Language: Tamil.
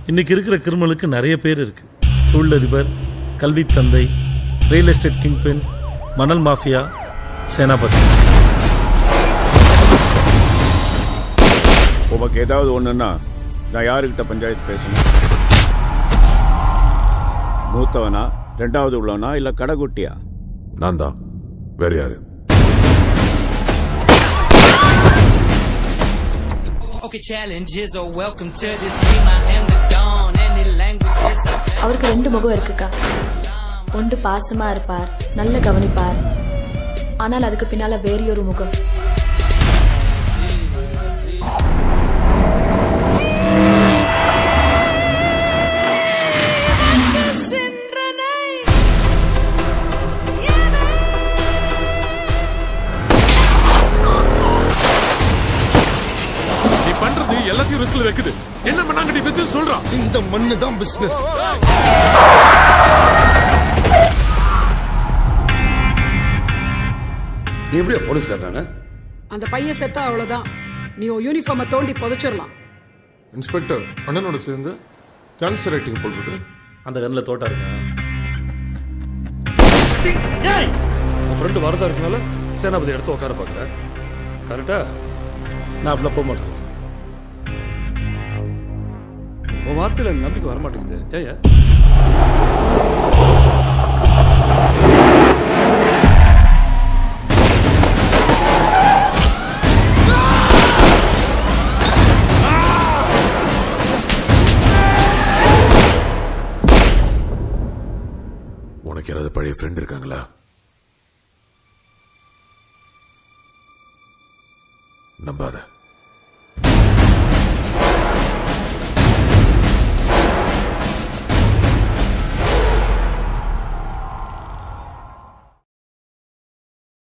இன்னைக்கு இருக்கிற கிரிமினலுக்கு நிறைய பேர் இருக்கு தொழிலதிபர் கல்வி தந்தை ரியல் எஸ்டேட் கிங்பின் மணல் மாஃபியா சேனாபதி உமக்கு ஏதாவது ஒண்ணுன்னா நான் யாருக்கிட்ட பஞ்சாயத்து பேசணும் மூத்தவனா ரெண்டாவது உள்ளவனா இல்ல கடைக்குட்டியா நான் தான் வேற யாரு Okay, challenges are welcome to this game. I am the dawn. Any languages are அவருக்கு ரெண்டு முகம் இருக்குக்கா ஒன்று பாசமா இருப்பார் நல்ல கவனிப்பார் ஆனால் அதுக்கு பின்னால வேறையொரு முகம் நீ பண்றது எல்லாத்தையும் ரிஸ்க்ல வைக்குது என்ன பண்ணாங்க நீ பிசினஸ் சொல்றான் இந்த மண்ணு தான் பிசினஸ் நீ எப்படியா போலீஸ் காட்டுறாங்க அந்த பையன் செத்தா அவ்வளவுதான் நீ உன் யூனிஃபார்மை தோண்டி புதைச்சிடலாம் இன்ஸ்பெக்டர் அண்ணனோட சேர்ந்து கேங்ஸ்டர் ரைட்டிங் போட்டுருக்கு அந்த கண்ணில் தோட்டா இருக்கா உன் ஃப்ரெண்டு வரதா இருக்கனால சேனாபதி இடத்த உட்கார பாக்குற கரெக்டா நான் அப்படிலாம் போக மாட்டேன் சார் உன் வார்த்தையில எனக்கு நம்பிக்கை வர மாட்டேங்குது ஏயா உனக்கு யாராவது பழைய ஃப்ரெண்ட் இருக்காங்களா நம்பாத